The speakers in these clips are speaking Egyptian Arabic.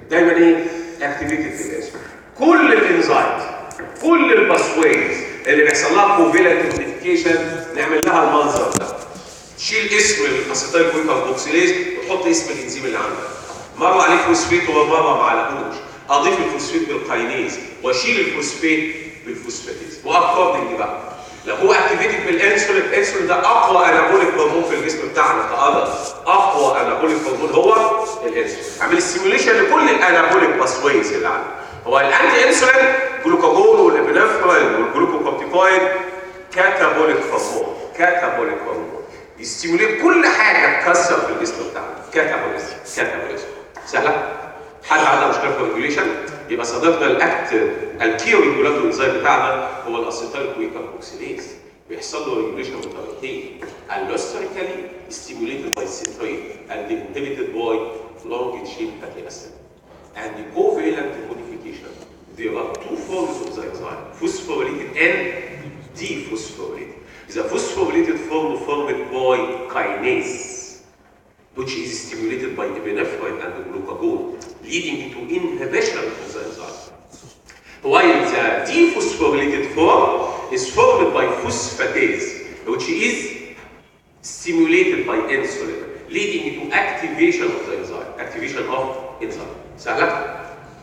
دايما ايه اكتيفيتد في الاسم كل الانزايمز كل الباسويز اللي بيحصل لها كوفيلنت موديفيكيشن نعمل لها المنظر ده تشيل اسم الاسيتايل كوي كاربوكسيليز وتحط اسم الانزيم اللي عندك مره عليه فوسفيت ومره ما عليهوش اضيف الفوسفيت بالقاينيز واشيل الفوسفيت بالفوسفاتيز واكوردنج بقى لو هو اكتيفيتد بالانسولين الانسولين ده اقوى انابوليك هرمون في الجسم بتاعنا كأذر اقوى انابوليك هرمون هو الانسولين عامل ستيميوليشن لكل الانابوليك باسويز اللي عندك هو الانتي انسولين جلوكاجون والابنفرين والجلوكوكورتيكويد كاتابوليك هرمون كاتابوليك هرمون يستيموليت كل حاجه تكسر في الجسم بتاعنا كاتابوليزم كاتابوليزم سهله حد عنده مشكله في الريجوليشن يبقى صديقنا الاكت الكيو ريجولاتور انزايم بتاعنا هو الاسيتال كويكاربوكسيليز بيحصل له ريجوليشن بطريقتين allosterically stimulated by citrate and inhibited by long chain fatty acid and the covalent modification there are two forms of the enzyme phosphorylated and dephosphorylated the phosphorylated form formed by kinase which is stimulated by epinephrine and glucagon, leading to inhibition of the enzyme. While the dephosphorylated form is formed by phosphatase, which is stimulated by insulin, leading to activation of the enzyme, activation of enzyme. سهلة؟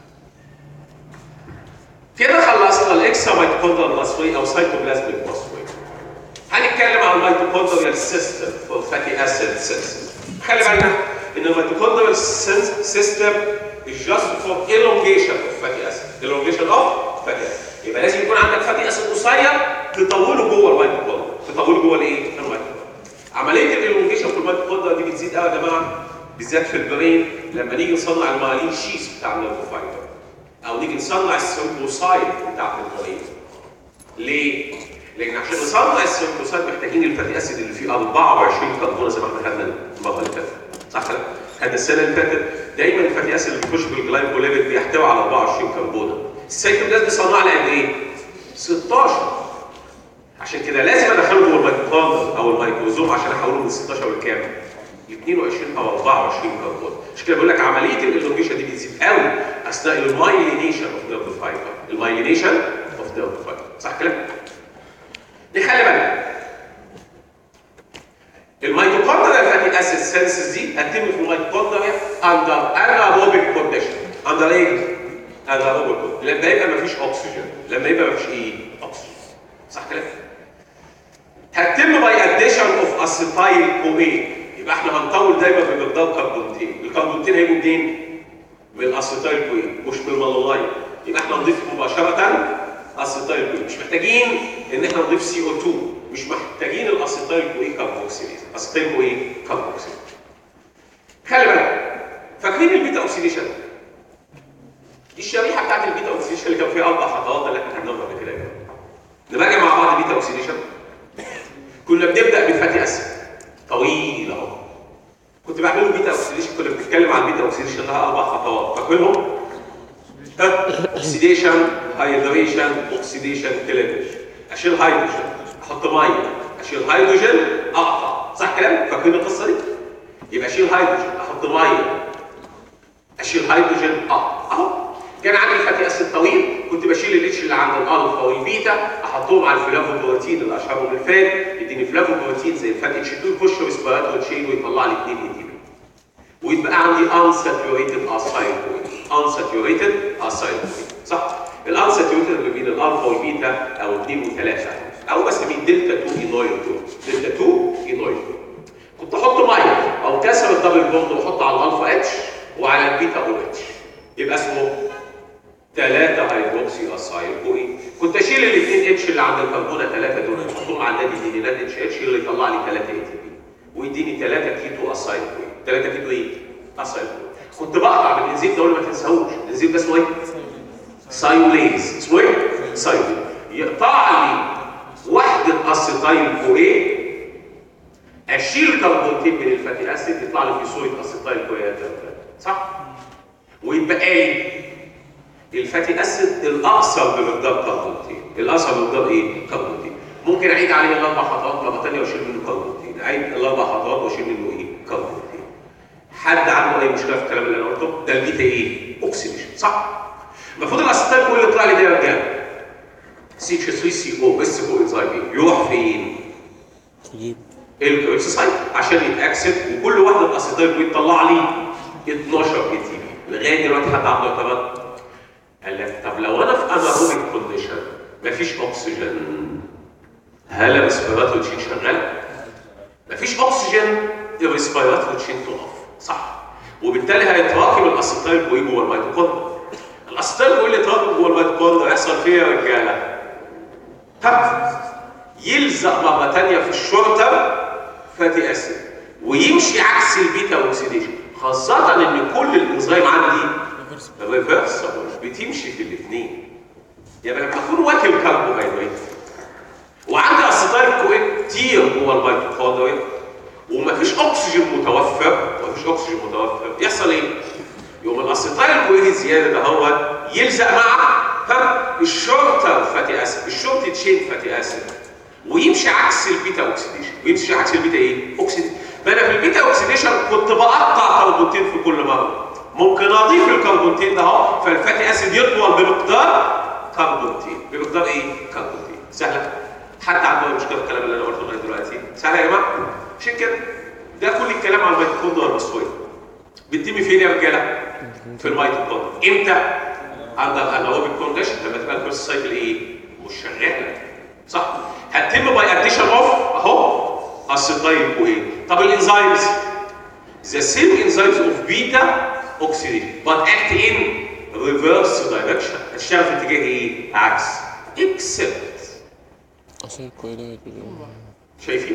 كده خلصنا الاكسترا ميتوكوندريال باسوي او سايتوبلازميك باسوي. هنتكلم عن الميتوكوندريال سيستم فور فاتي اسيد سيستم. خلي بالنا ان الميتوكوندريال سيستم is just for elongation of fatty acid elongation of fatty acid يبقى لازم يكون عندك فاتي اسيد قصير تطوله جوه الميتوكوندريا تطوله جوه الايه الميتوكوندريا عمليه الالونجيشن في الميتوكوندريا دي بتزيد قوي يا جماعه بالذات في البرين لما نيجي نصنع المالين شيس بتاع النيرفوفايبر او نيجي نصنع السيمبوسايد بتاع البرين ليه؟ لان عشان نصنع السيمبوسايد محتاجين الفاتي اسيد اللي فيه 24 كربونه زي ما احنا خدنا المره اللي فاتت صح كده؟ خدنا السنه اللي فاتت دايما الفاتي اسيد اللي بيخش بالجلايكوليبيد بيحتوي على 24 كربونه السيتوبلازم بيصنع لي قد ايه؟ 16 عشان كده لازم ادخله جوه الميتوكوندريا او الميكروزوم عشان احوله من 16 لكام؟ ل 22 او 24 كربون عشان كده بيقول لك عمليه الالونجيشن دي بتزيد قوي اثناء المايلينيشن اوف نيرف فايبر المايلينيشن اوف نيرف فايبر صح كده؟ نخلي بالنا الميتوكوندريا فاتي اسيد سينسز دي هتتم في الميتوكوندريا اندر اناروبيك كونديشن اندر ايه؟ اناروبيك لما يبقى مفيش اكسجين لما يبقى مفيش ايه؟ اكسجين صح كده؟ هتتم باي اديشن اوف اسيتايل كوين يبقى احنا هنطول دايما بمقدار كربونتين الكربونتين هيجوا منين؟ من الاسيتايل كوين مش من المالولاين يبقى احنا نضيف مباشره اسيتايل كوين مش محتاجين ان احنا نضيف سي او 2 مش محتاجين الاسيتايل كوين كاربوكسيليز اسيتايل كوين كاربوكسيليز خلي بالك فاكرين البيتا اوكسيديشن دي الشريحه بتاعت البيتا اوكسيديشن اللي كان فيها اربع خطوات اللي احنا خدناهم قبل كده نراجع مع بعض بيتا اوكسيديشن كنا بنبدا بالفاتي اسيد طويل اهو كنت بعمله بيتا اوكسيديشن كنا بنتكلم عن البيتا اوكسيديشن لها اربع خطوات فاكرهم؟ اوكسيديشن هايدريشن اوكسيديشن كليفج اشيل هيدروجين احط ميه اشيل هيدروجين اقطع صح كلام؟ فاكرين القصه دي؟ يبقى اشيل هيدروجين احط ميه اشيل هيدروجين اقطع اهو كان عندي فاتي اسيد طويل كنت بشيل الاتش اللي عند الالفا والبيتا احطهم على الفلافوبروتين اللي اشهرهم الفات يديني فلافوبروتين زي الفات اتش 2 يخش ريسبيراتور تشين ويطلع لي 2 اي تي بي ويبقى عندي unsaturated acyl CoA unsaturated acyl CoA صح الانساتيوريتد اللي بين الالفا والبيتا او 2 و3 او بسميه دلتا 2 اينويل 2 دلتا 2 اينويل 2 كنت احط ميه او كسر الدبل بوند واحط على الالفا اتش وعلى البيتا او اتش يبقى اسمه 3 هيدروكسي اسايل كوي كنت اشيل الاثنين اتش اللي عند الكربونه 3 دول احطهم على النادي دينينات اتش اتش اللي يطلع لي 3 اي تي بي ويديني 3 كيتو اسايل كوي 3 كيتو ايه؟ اسايل كوي كنت بقطع بالانزيم ده ما تنساهوش الانزيم ده اسمه ايه؟ سايوليز اسمه ايه؟ سايوليز يقطع لي وحده اسيتايل كوي اشيل كربونتين من الفاتي اسيد يطلع لي في صوره اسيتايل كوي صح؟ ويبقى لي الفاتي اسيد الاقصر بمقدار كربونتين الاقصر بمقدار ايه كربونتين ممكن اعيد عليه الاربع خطوات مره ثانيه واشيل منه كربونتين اعيد الاربع خطوات واشيل منه ايه كربونتين حد عنده اي مشكله في الكلام اللي انا قلته ده البيتا ايه اوكسيديشن صح المفروض الاسيتايل كل اللي طلع لي ده يا رجاله سي اتش 3 سي او اس كو انزايم ايه يروح فين؟ يجيب الكويكس سايكل عشان يتاكسد وكل واحده من الاسيتايل بيطلع لي 12 اي تي بي لغايه دلوقتي حد عنده اعتراض؟ قال لك طب لو انا في اناروبيك كونديشن مفيش اكسجين هل الريسبيراتوري تشين شغال؟ مفيش اكسجين الريسبيراتوري تشين تقف صح وبالتالي هيتراكم الاسيتايل كوي جوه الميتوكوندريا الاسيتايل كوي اللي يتراكم جوه الميتوكوندريا يحصل فيها يا رجاله تب يلزق مره ثانيه في الشورتر فاتي اسيد ويمشي عكس البيتا اوكسيديشن خاصه ان كل الانزيم عندي ريفرسبل بتمشي في الاثنين يعني لما اكون واكل كربوهيدرات وعندي اسيتايل كوي كتير جوه الميتوكوندريا ومفيش اكسجين متوفر ومفيش اكسجين متوفر يحصل ايه؟ يوم الاسيتايل كوي زياده ده هو يلزق مع ها الشورتر فاتي اسيد الشورت تشين فاتي اسيد ويمشي عكس البيتا اوكسيديشن ويمشي عكس البيتا ايه؟ اوكسيديشن ما انا في البيتا اوكسيديشن كنت بقطع كربونتين في كل مره ممكن اضيف الكربونتين ده اهو فالفاتي اسيد يطول بمقدار كربونتين بمقدار ايه؟ كربونتين سهله حد عنده أي مشكله في الكلام اللي انا قلته لغايه دلوقتي سهله يا جماعه عشان كده ده كل الكلام على الميتوكوندريا والبصويه بتتم فين يا رجاله؟ في الميتوكوندريا امتى؟ عند الاناروبيك كونديشن لما تبقى الكورس سايكل ايه؟ مش شغاله صح؟ هتتم باي اديشن اوف اهو اسيتايل كوين طب الانزيمز the same enzymes of beta oxidation but act in reverse direction هتشتغل في اتجاه ايه؟ عكس except عشان كويلات شايفين؟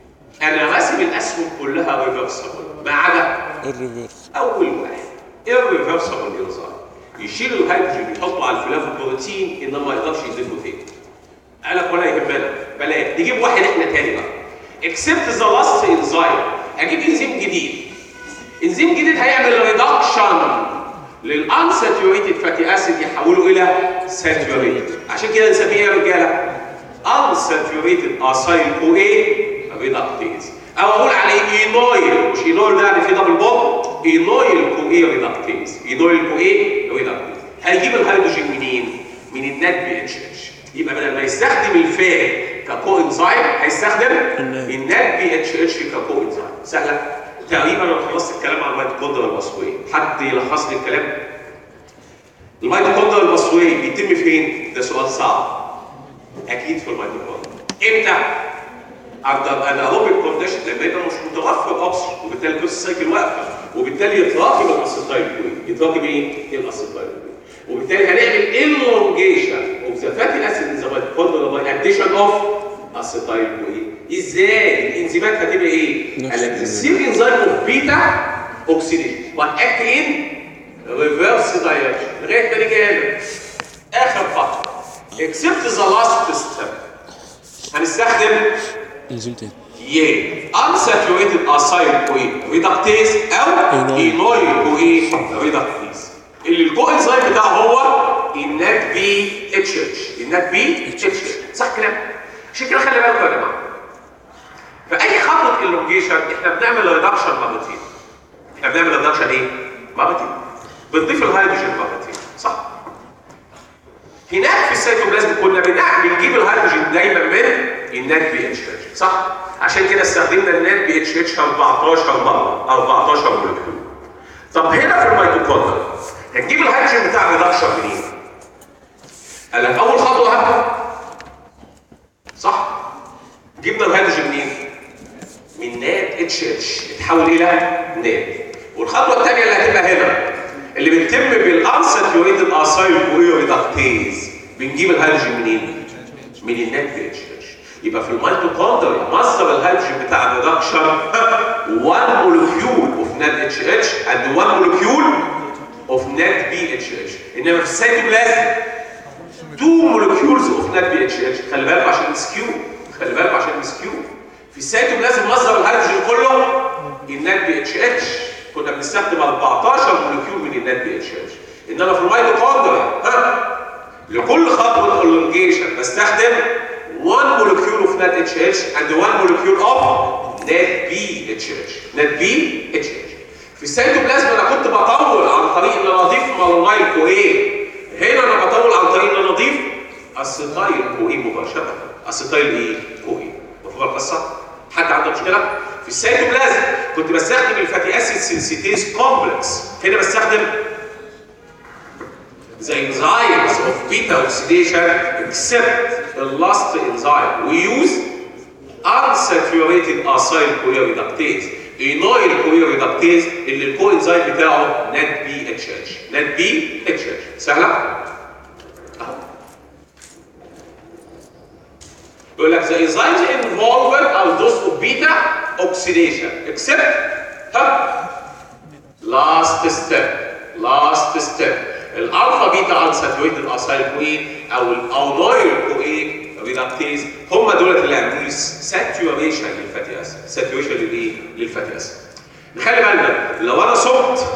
انا راسم الاسهم كلها ريفرسبل ما عدا الريفيرس اول واحد irreversible انزيم يشيل الهيدروجين يحطه على الفلافوبروتين انما ما يقدرش يضيفه تاني قال لك ولا يهمنا بلاش نجيب واحد احنا تاني بقى اكسبت ذا لاست انزيم اجيب انزيم جديد انزيم جديد هيعمل ريدكشن للانساتيوريتد فاتي اسيد يحوله الى ساتيوريتد عشان كده نسميه ايه يا رجاله؟ unsaturated acyl CoA reductase او اقول عليه اينويل مش اينويل ده يعني في دبل بوند اينويل كو اي ريدكتيز اينويل كو اي ريدكتيز هيجيب الهيدروجين منين؟ من النات بي اتش اتش يبقى بدل ما يستخدم الفاء ككو انزيم هيستخدم النات بي اتش اتش ككو انزيم سهله تقريبا انا خلصت الكلام عن الميتوكوندريا والبصويه حد يلخص لي الكلام الميتوكوندريا والبصويه بيتم فين؟ ده سؤال صعب اكيد في الميتوكوندريا امتى؟ عند الاناروبيك كونديشن لما يبقى مش متوفر اكسجين وبالتالي الكورس سايكل واقفه وبالتالي يتراكم الاسيتايل كوين يتراكم ايه؟ الاسيتايل كوين وبالتالي هنعمل elongation اوف ذا فاتي اسيد ان ذا ميتوكوندريا باي اديشن اوف اسيتايل كوين ازاي؟ الانزيمات هتبقى ايه؟ نفس قال لك السير انزيم اوف بيتا اوكسيديشن واكت ان ريفرس دايركشن لغايه ما نيجي هنا اخر خطوه اكسبت ذا لاست ستيب هنستخدم انزيم تاني يا unsaturated acyl CoA reductase او اينويل CoA reductase اللي الكو انزيم بتاعه هو النات بي اتش اتش النات بي اتش اتش صح كلام عشان كده خلي بالكم يا جماعه في اي خطوه الونجيشن احنا بنعمل ريدكشن مرتين احنا بنعمل ريدكشن ايه؟ مرتين بنضيف الهيدروجين مرتين صح هناك في السيتوبلازم كنا بنع- بنجيب الهيدروجين دايما من النات بي اتش اتش صح؟ عشان كده استخدمنا النات بي اتش اتش 14 مره 14 مولكيول. طب هنا في الميتوكوندريا هنجيب الهيدروجين بتاع الريدكشن منين؟ قال لك اول خطوه هبدا صح؟ جبنا الهيدروجين منين؟ من نات اتش اتش اتحول الى نات والخطوه الثانيه اللي هتبقى هنا اللي بتتم بالانساتيوريتد اسايل كويو ريدكتيز بنجيب الهيدروجين منين؟ من النات بي اتش اتش يبقى في الميتوكوندريا مصدر الهيدروجين بتاع الريدكشن 1 مولكيول اوف نات اتش اتش اند 1 مولكيول اوف نات بي اتش اتش انما في السيتوبلازم 2 مولكيولز اوف نات بي اتش اتش خلي بالكم عشان مسكيو خلي بالكم عشان مسكيو في السيتوبلازم مصدر الهيدروجين كله النات بي اتش اتش كنا بنستخدم 14 مولكيول من النات بي اتش اتش انما في الميتوكوندريا ها لكل خطوه الونجيشن بستخدم 1 مولكيول اوف نات اتش اتش اند 1 مولكيول اوف نات بي اتش اتش نات بي اتش اتش في السيتوبلازم انا كنت بطول عن طريق ان انا اضيف كو ايه هنا انا بطول عن طريق ان انا اضيف اسيتايل كو ايه مباشره اسيتايل ايه كو ايه مفهوم القصه حد عنده مشكله في السيتوبلازم كنت بستخدم الفاتي اسيد سينسيتيز كومبلكس هنا بستخدم the enzymes of beta oxidation except the last enzyme we use unsaturated acyl CoA reductase اينويل CoA reductase اللي الكو انزيم بتاعه نات بي اتش اتش نات بي اتش اتش سهله؟ اهو يقول لك the enzymes involved are those of beta oxidation except ها last step last step الالفا بيتا انساتوريتد اسايل كوين او الاونويل كوين ريدكتيز هم دول اللي عملوا لي ساتوريشن للفاتي اسيد ساتوريشن للايه؟ للفاتي اسيد نخلي بالنا لو انا صمت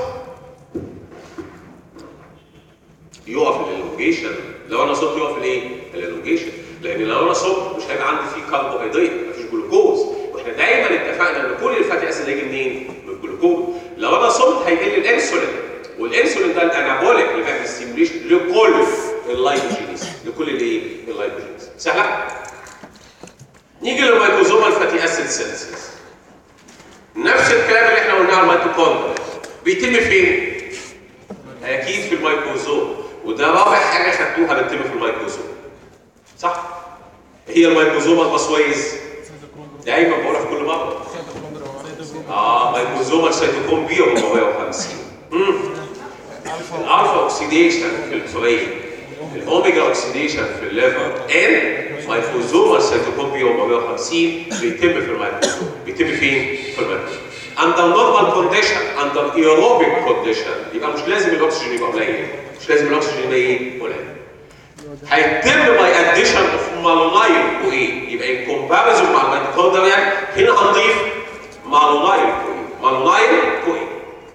يقف الالونجيشن لو انا صمت يقف الايه؟ الالونجيشن لان لو انا صمت مش هيبقى عندي فيه كربوهيدرات مفيش جلوكوز واحنا دايما اتفقنا ان كل الفاتي اسيد هيجي منين؟ من الجلوكوز لو انا صمت هيقل الانسولين والانسولين ده الانابوليك اللي بيعمل ستيموليشن لكل اللايكوجينيز لكل الايه؟ اللايكوجينيز سهله؟ نيجي للميكروزومال فاتي اسيد سينثيز نفس الكلام اللي احنا قلناه على الميتوكوندريا بيتم فين؟ اكيد في الميكروزوم وده رابع حاجه خدتوها بتتم في الميكروزوم صح؟ هي الميكروزومال باسويز دايما بقولها في كل مره اه ميكروزومال سيتوكوم بي 450 امم الالفا اوكسيديشن في الفرين الاوميجا اوكسيديشن في الليفر ان مايكروزومال سيتوكوم بي 450 بيتم في الميكروزوم بيتم فين؟ في الميكروزوم اندر نورمال كونديشن اندر ايروبيك كونديشن يبقى مش لازم الاكسجين يبقى قليل مش لازم الاكسجين يبقى ايه؟ قليل هيتم باي اديشن اوف مالونايل وايه؟ يبقى ان كومباريزون مع الميتوكوندريا هنا هنضيف مالونايل كوين مالونايل كوين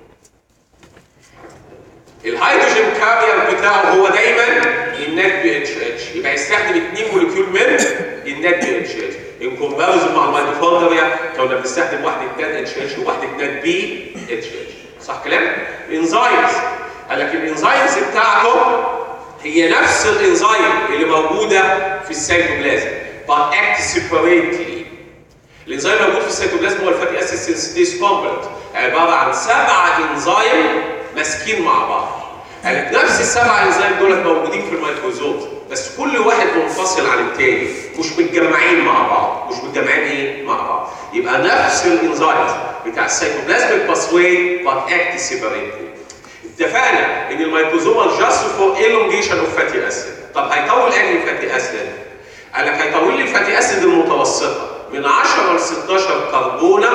الهيدروجين كارير بتاعه هو دايما النات بي اتش اتش يبقى يستخدم اثنين موليكيول من النات بي اتش اتش ان كومباريزون مع الميتوكوندريا كنا بنستخدم واحده نات اتش اتش وواحده نات بي اتش اتش صح كلام؟ انزايمز قال لك الانزايمز بتاعته هي نفس الانزيم اللي موجوده في السيتوبلازم but act separately الانزيم الموجود في السيتوبلازم هو الفاتي اسيد سينثيز كومبلكس عباره عن سبعه انزيم ماسكين مع بعض يعني نفس السبع انزيم دولت موجودين في الميكروزوم بس كل واحد منفصل عن التاني مش متجمعين مع بعض مش متجمعين ايه مع بعض يبقى نفس الانزيم بتاع السيتوبلازميك باسواي but act separately اتفقنا ان الميكروزومال جاست فور elongation اوف فاتي اسيد طب هيطول انهي فاتي اسيد قال لك هيطول لي الفاتي اسيد المتوسطه من 10 ل 16 كربونه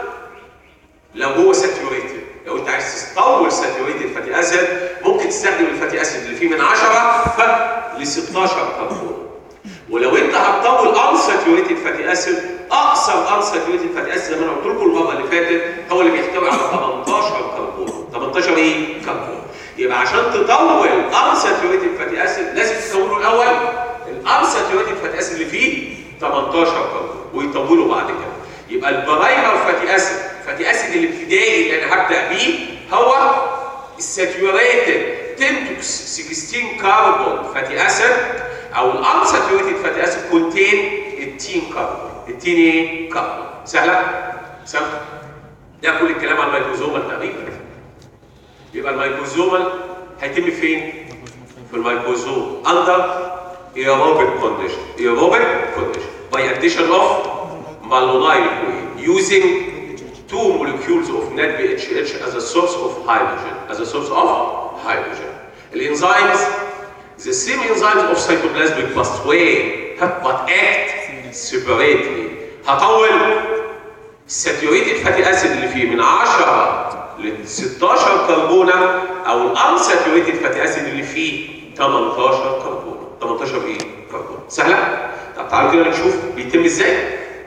لو هو ساتيوريتد لو انت عايز تطول ساتيوريتد فاتي اسيد ممكن تستخدم الفاتي اسيد اللي فيه من 10 ل 16 كربون ولو انت هتطول انساتيوريتد فاتي اسيد اقصر انساتيوريتد فاتي اسيد زي ما انا قلت لكم المره اللي فاتت هو اللي بيحتوي على 18 كربون 18 ايه كربون يبقى عشان تطول انساتيوريتد فاتي اسيد لازم تطوله الاول الانساتيوريتد فاتي اسيد اللي فيه 18 كربون ويطولوا بعد كده يبقى البرايمر فاتي اسيد فاتي اسيد الابتدائي اللي انا هبدا بيه هو الساتيوريتد 10 to 16 كربون فاتي اسيد او الانساتيوريتد فاتي اسيد كونتين 18 كربون 18 ايه كربون سهله سهله ده كل الكلام عن الميكروزومال تقريبا يبقى الميكروزومال هيتم فين في الميكروزوم اندر aerobic condition aerobic condition by addition of malonyl CoA using two molecules of NADPHH as a source of hydrogen as a source of hydrogen الانزيمز the same enzymes of cytoplasmic pathway but act separately هطول الساتيوريتد فاتي اسيد اللي فيه من 10 ل 16 كربونه او الانساتيوريتد فاتي اسيد اللي فيه 18 كربون 18 ايه كربون سهله طب تعالوا كده نشوف بيتم ازاي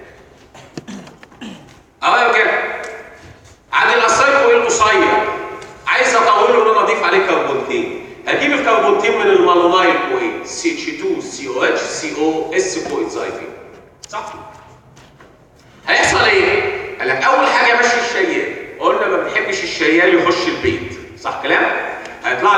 اه يا رجاله عن الاسايكو القصير عايز اطوله ان انا اضيف عليه كربونتين هجيب الكربونتين من المالونايل كوين سي اتش 2 سي او اتش سي او اس كو انزايتين صح هيحصل ايه؟ قال لك اول حاجه مشي الشيال قلنا ما بنحبش الشيال يخش البيت صح كلام؟ هيطلع لي الاس كو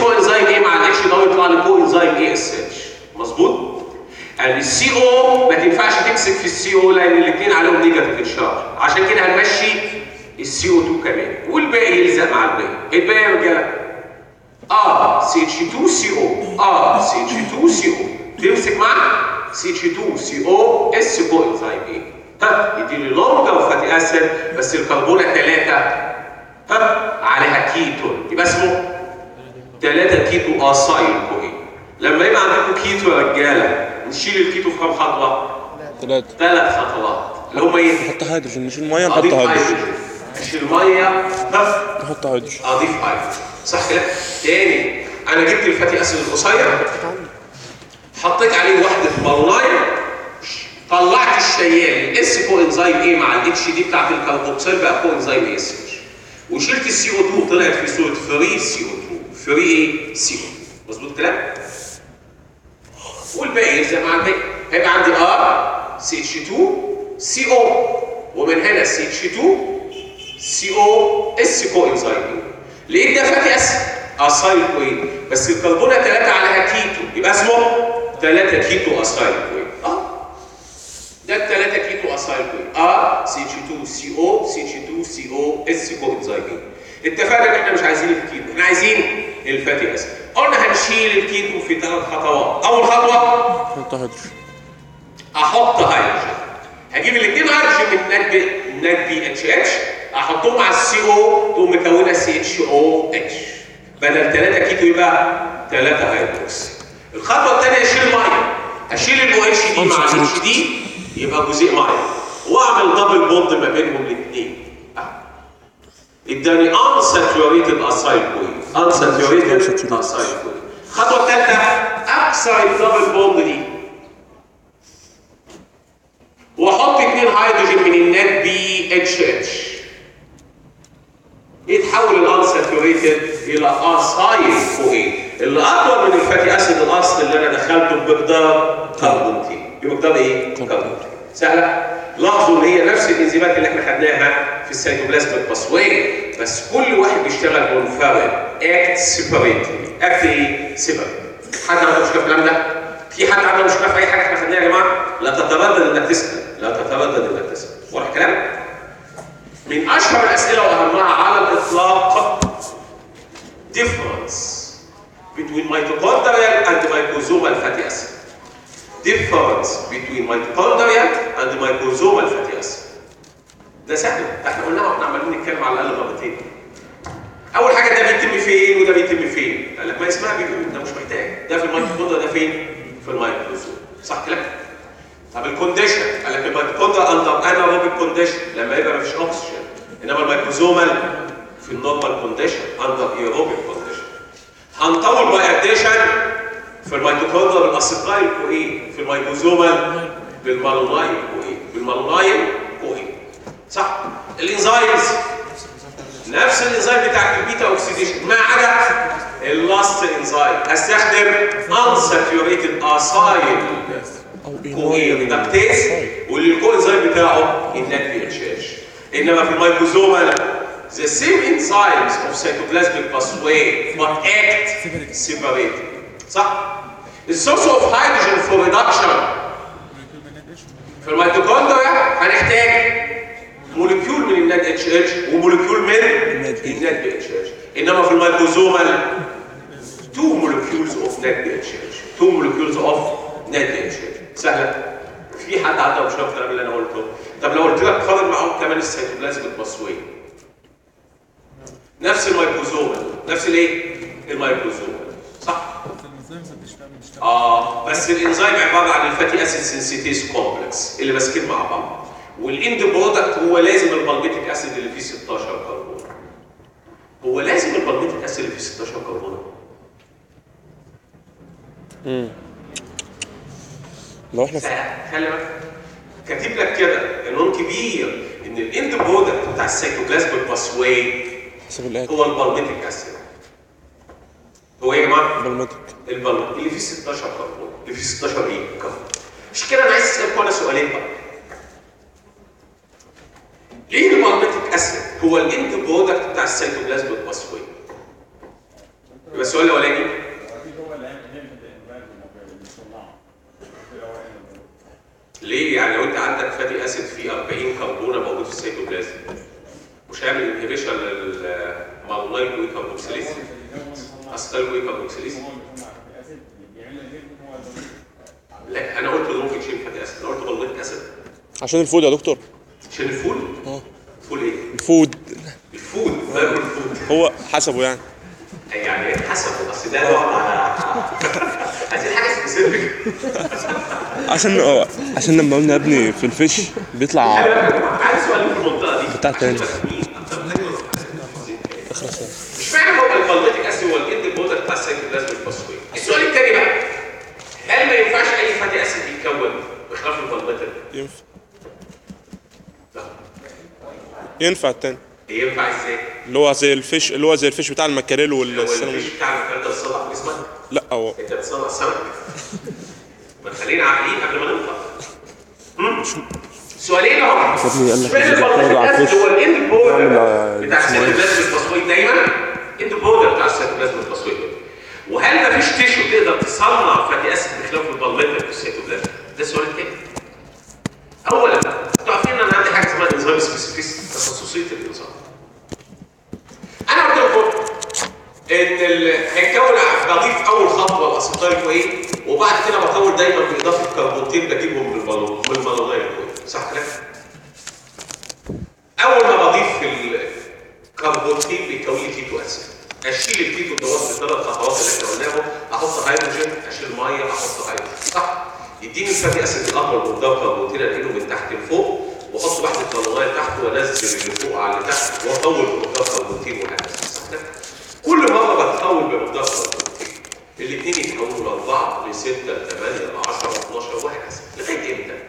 كو انزيم ايه مع الاتش ده ويطلع لي كو انزيم اي اس اتش مظبوط يعني السي او ما تنفعش تمسك في السي او لان الاثنين عليهم نيجاتيف تشارج عشان كده هنمشي السي او 2 كمان والباقي يلزق مع الباقي الباقي يا رجاله اه سي اتش 2 سي او اه سي اتش 2 سي او تمسك مع سي اتش 2 سي او اس كو انزيم ايه ها يديني لونجا وفاتي اسيد بس الكربونه ثلاثه ها عليها كيتون يبقى اسمه 3 كيتو اسايل كوين لما يبقى عندكم كيتو يا رجاله نشيل الكيتو في كام خطوه؟ ثلاثة ثلاث خطوات اللي هم ايه؟ نحط هيدروجين نشيل مية نحط اضيف هيدروجين هيدروجين اشيل ميه ها نحط هيدروجين اضيف هيدروجين صح كده؟ تاني انا جبت الفاتي اسيد القصير حطيت عليه وحده بالونايل طلعت الشيال الاس كو انزيم ايه مع الاتش دي بتاعت الكربوكسيل بقى كو انزيم اس وشلت السي او 2 طلعت في صوره فري سي او 2 فري ايه سي او 2 مظبوط الكلام؟ والباقي يلزق مع الباقي هيبقى عندي ار سي اتش 2 سي او ومن هنا سي اتش 2 سي او اس كو انزيم لقيت ده فاتي اسيد اسايل كوين بس الكربونه 3 عليها كيتو يبقى اسمه 3 كيتو اسايل كوين اه ده ال 3 كيتو اسايل كوين ار سي اتش 2 سي او سي اتش 2 سي او اس كو انزيم اتفقنا ان احنا مش عايزين الكيتو احنا عايزين الفاتي اسيد قلنا هنشيل الكيتو في ثلاث خطوات اول خطوه نحط هيدروجين احط هيدروجين هجيب الاثنين هيدروجين من نات بي نات بي اتش اتش احطهم على السي او تقوم مكونه سي اتش او اتش بدل 3 كيتو يبقى 3 هيدروكسي الخطوه الثانيه اشيل ميه اشيل الاو اتش دي مع الاتش دي يبقى جزيء ميه واعمل دبل بوند ما بينهم الاثنين اداني unsaturated acyl CoA unsaturated acyl CoA الخطوه الثالثه اكسر الدبل بوند دي واحط اثنين هيدروجين من النات بي اتش اتش يتحول الانساتوريتد الى اسايل كوين اللي اكبر من الفاتي اسيد الاصل اللي انا دخلته بمقدار كربونتين بمقدار ايه؟ كربونتين سهله؟ لاحظوا ان هي نفس الانزيمات اللي احنا خدناها في السيتوبلازميك باسوي بس كل واحد بيشتغل منفرد اكت سيبريتلي اكت ايه؟ سيبريت حد عنده مشكله في الكلام ده؟ في حد عنده مشكله في اي حاجه احنا خدناها يا جماعه؟ لا تتردد انك تسال لا تتردد انك تسال واضح الكلام؟ من اشهر الاسئله واهمها على الاطلاق difference between mitochondrial and microsomal fatty acid difference between mitochondrial and microsomal fatty acid ده سهل احنا قلناها واحنا عمالين نتكلم على الاقل مرتين اول حاجه ده بيتم فين وده بيتم فين قال لك ما اسمها بيقول ده مش محتاج ده في الميتوكوندريا ده فين في الميكروزوم صح كلام طب الكونديشن قال لك الميتوكوندريا اندر انايروبيك كونديشن لما يبقى مفيش اكسجين انما الميكروزومال في النورمال كونديشن اندر ايروبيك كونديشن هنطول باي اديشن في الميتوكوندريا بالاسيتايل كوين في الميكروزومال بالمالونايل كوين بالمالونايل كوين صح الانزيمز نفس الانزيم بتاع البيتا اوكسيديشن ما عدا اللاست انزيم استخدم unsaturated acyl أو كوين إينايل دكتيز واللي الكو انزيم بتاعه النات بي اتش اتش انما في الميكروزوما the same enzymes of cytoplasmic pathway but act separately صح؟ The source of hydrogen for reduction في الميتوكوندريا هنحتاج موليكيول من النات اتش اتش وموليكيول من النات بي. النات بي اتش اتش انما في الميكروزومال two molecules of net BHH two molecules of net BHH سهلة في حد عنده مشكلة في الكلام اللي انا قلته طب لو قلت لك قارن معاهم كمان السيتوبلازم البصوي نفس الميكروزومال نفس الايه الميكروزومال صح اه بس الانزيم عباره عن الفاتي اسيد سنسيتيز كومبلكس اللي ماسكين مع بعض والاند برودكت هو لازم البالميتيك اسيد اللي فيه 16 كربون هو لازم البالميتيك اسيد اللي فيه 16 كربون لو احنا في خلي بالك كاتب لك كده النون كبير ان الاند برودكت بتاع السيتوبلازميك باسواي حسب الآكل هو البالميتيك اسيد هو ايه يا جماعه؟ بالمتك البالون اللي فيه 16 كربون اللي فيه 16 ايه كربون مش كده انا عايز اسالكم انا سؤالين بقى ليه البالميتيك اسيد هو الاند برودكت بتاع السيتوبلازم الباسوي يبقى السؤال الاولاني ليه يعني لو انت عندك فاتي اسيد فيه 40 كربونه موجود في السيتوبلازم مش هيعمل انهبيشن للمالونايل كوي كاربوكسيليز اسيتايل كوي كاربوكسيليز لا انا قلت ممكن تشيل فاتي اسيد انا قلت بالميك اسيد عشان الفود يا دكتور تشيل الفول اه فول ايه الفود الفود باكل الفود هو حسبه يعني يعني حسب اصل ده نوع عايزين حاجه سبيسيفيك عشان اه عشان لما قلنا يا ابني في الفيش بيطلع عايز سؤال في المنطقه دي بتاع تاني. عشان نبقى فاهمين أكتر من حاجة. اخرس يعني. مش معنى هو البالميتيك اسيد هو الاند برودكت بتاع السيتوبلازم الفوسفوري السؤال الثاني بقى هل ما ينفعش اي فاتي اسيد يتكون بخلاف البالميتيك؟ ينفع لا ينفع التاني ينفع ازاي؟ اللي هو زي الفيش اللي هو زي الفيش بتاع المكاريل هو والسلمون الفيش بتاعنا انت بتصنع في جسمك لا هو انت بتصنع سمك ما خلينا عاقلين قبل ما ننطق مم؟ سؤالين اهو ابني قال لك اشمعنى اللي البالميتيك بيتفرج على اسيد الفيش هو الاند برودكت يعمل بتاع اسمه ايه؟ السيتوبلازم الفوسفوري دايما اند برودكت بتاع السيتوبلازم الفوسفوري وهل مفيش تيشو تقدر تصنع فاتي اسيد بخلاف البالميتيك في السيتوبلازم؟ ده السؤال الثاني اولا انتوا عارفين ان انا عندي حاجه اسمها انزيم سبيسيفيس تخصصيه الانزيم انا قلت لكم ان ال- هيتكون بضيف اول خطوه الاسيتايل كوين وبعد كده بطول دايما باضافه كربونتين بجيبهم من البالون من البالونايل كوين صح كده؟ اول ما بضيف الكربونتين بيكون لي كيتو اسيد اشيل الكيتو دوت بالثلاث خطوات اللي احنا قلناهم احط هيدروجين اشيل ميه احط هيدروجين صح؟ يديني الفاتي اسيد الاحمر بمقدار كربونتين انقله من تحت لفوق واحط واحده بالونايل تحت وانزل اللي فوق على اللي تحت واطول بمقدار كربونتين وهكذا صح كده؟ كل مره بتطول بمقدار كربونتين الاثنين يتحولوا لاربعه لسته لثمانيه ل 10 12 وهكذا لغايه امتى؟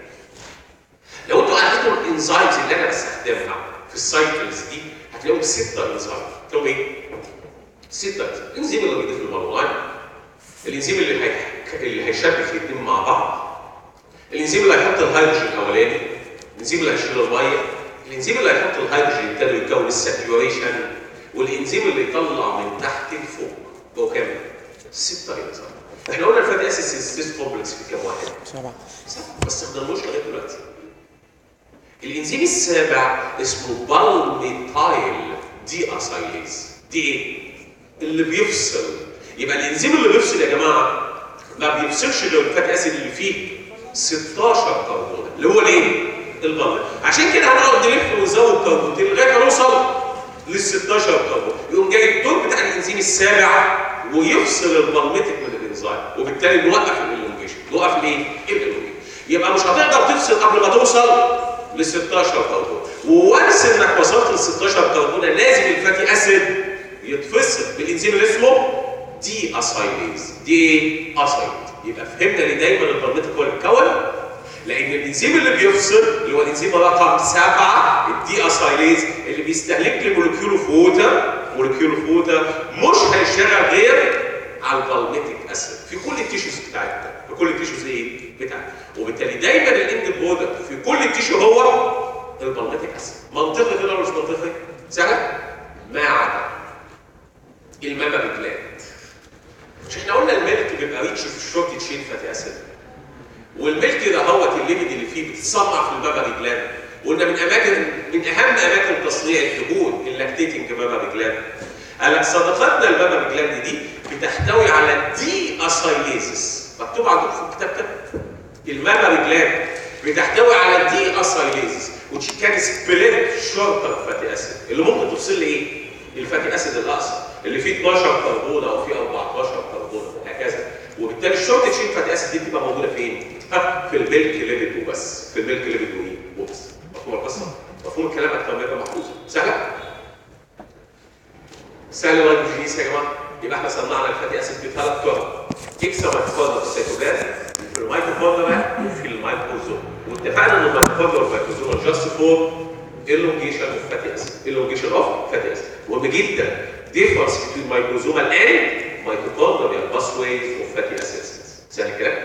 لو انتوا قعدتوا الانزايمز اللي انا بستخدمها في السايكلز دي هتلاقيهم ستة انزايم هتلاقيهم ايه؟ ستة الانزيم اللي بيضيف المالونايل الانزيم اللي هي... اللي هيشبك الاثنين مع بعض الانزيم اللي هيحط الهيدروجين الاولاني الانزيم اللي هيشيل الميه الانزيم اللي هيحط الهيدروجين الثاني يكون الساتيوريشن والانزيم اللي يطلع من تحت لفوق هو كام؟ ستة انزايم احنا قلنا الفاتي اسيد سينثيز كومبلكس في كام واحد؟ سبعة سبعة ما استخدموش لغايه دلوقتي الانزيم السابع اسمه بالميتايل دي اسايليز دي ايه؟ اللي بيفصل يبقى الانزيم اللي بيفصل يا جماعه ما بيفصلش غير الفاتي اسيد اللي فيه 16 كربون اللي هو الايه؟ البلد عشان كده هنقعد نلف ونزود كربونتين لغايه ما نوصل لل 16 كربون يقوم جاي الدور بتاع الانزيم السابع ويفصل البالميتيك من الانزيم وبالتالي نوقف الالونجيشن نوقف الايه؟ الالونجيشن يبقى مش هتقدر تفصل قبل ما توصل ل 16 كربون وونس انك وصلت ل 16 كربون لازم الفاتي اسيد يتفصل بالانزيم اللي اسمه دي اسايليز دي اسايليز يبقى فهمنا ليه دايما البالميتيك هو اللي اتكون لان الانزيم اللي بيفصل اللي هو الانزيم رقم سبعه الدي اسايليز اللي بيستهلك لي مولكيول اوف ووتر مولكيول اوف ووتر مش هيشتغل غير على البالميتيك اسيد في كل التيشوز بتاعتنا في كل التيشوز ايه بتاعتنا وبالتالي دايما الاند برودكت في كل التيشو هو البالميتيك اسيد منطقي كده ولا مش منطقي؟ سهله؟ ما عدا المامري جلاند مش احنا قلنا الميلك بيبقى ريتش في الشورت تشين فاتي اسيد والميلك ده هو الليبيد اللي فيه بتتصنع في المامري جلاند قلنا من اماكن من اهم اماكن تصنيع الدهون اللاكتيتنج مامري جلاند قال لك صديقتنا المامري جلاند دي بتحتوي على دي اسايليزس مكتوب عندكم في الكتاب كده المامري جلاند بتحتوي على دي اسايليزس which can split shorter fatty acid اللي ممكن تفصل لي ايه؟ الفاتي اسيد الاقصر اللي فيه 12 كربون او فيه 14 كربون وهكذا وبالتالي الشورت تشين فاتي اسيد دي بتبقى موجوده فين؟ ها، في الميلك ليبيد وبس في الميلك ليبيد وايه؟ وبس مفهوم القصه؟ مفهوم الكلام اكتر ما يبقى محفوظ سهله؟ سهل لغايه الجنيس يا جماعه يبقى احنا صنعنا الفاتي اسيد بثلاث طرق اكسا مايكروفوندر في السيتوبلازم في الميتوكوندريا وفي الميتوزوم واتفقنا ان الميتوكوندريا والميتوزوم جاست فور elongation of fatty acid elongation of fatty acid مهم جدا difference between microsomal and mitochondrial pathways of fatty acids سهل كده